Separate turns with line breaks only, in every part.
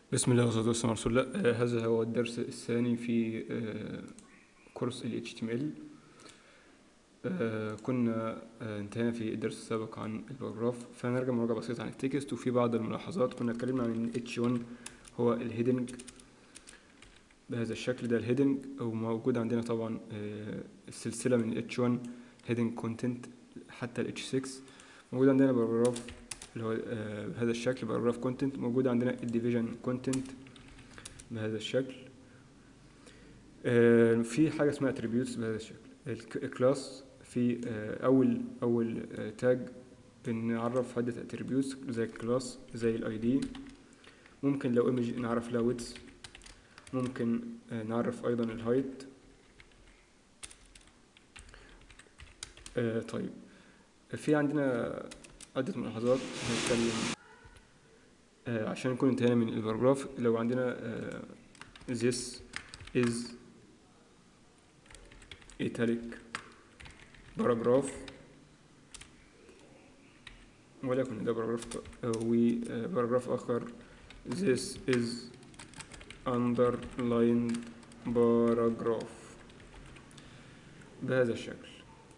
بسم الله والصلاة والسلام على رسول الله آه، هذا هو الدرس الثاني في آه، كورس ال HTML آه، كنا آه، انتهينا في الدرس السابق عن الباراجراف فنرجع مراجعة بسيطة عن التكست وفي بعض الملاحظات كنا اتكلمنا عن ان H1 هو الهيدنج بهذا الشكل ده الهيدنج وموجود عندنا طبعا آه، السلسلة من H1 heading content حتى ال H6 موجود عندنا باراجراف اللي هو آه، بهذا الشكل باراجراف كونتنت موجود عندنا الديفيجن كونتنت بهذا الشكل آه، في حاجه اسمها اتريبيوتس بهذا الشكل الكلاس في آه، اول اول تاج بنعرف عده اتريبيوتس زي الكلاس زي الاي دي ممكن لو ايمج نعرف لها ويدث ممكن آه، نعرف ايضا الهايت طيب في عندنا عدة ملاحظات هنتكلم آه عشان نكون انتهينا من الباراجراف لو عندنا آه this is italic paragraph ولكن ده باراجراف وباراجراف آخر this is underlined paragraph بهذا الشكل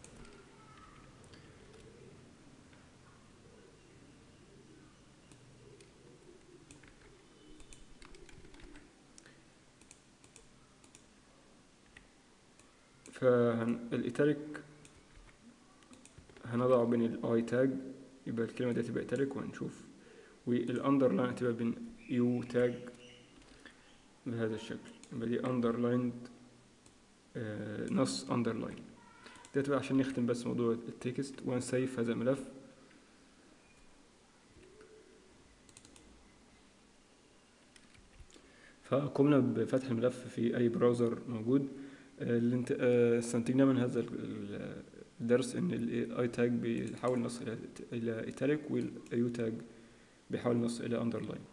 فالإيتاليك هنضع بين الاي تاج يبقى الكلمة دي هتبقى إيتاليك وهنشوف والأندرلاين هتبقى بين يو تاج بهذا الشكل يبقى دي أندرلايند نص أندرلاين دي هتبقى عشان نختم بس موضوع التكست ونسيف هذا الملف فقمنا بفتح الملف في أي براوزر موجود اللي انت استنتجنا من هذا الدرس ان الاي تاج بيحاول نص الى ايتاليك والايو تاج بيحاول نص الى اندرلاين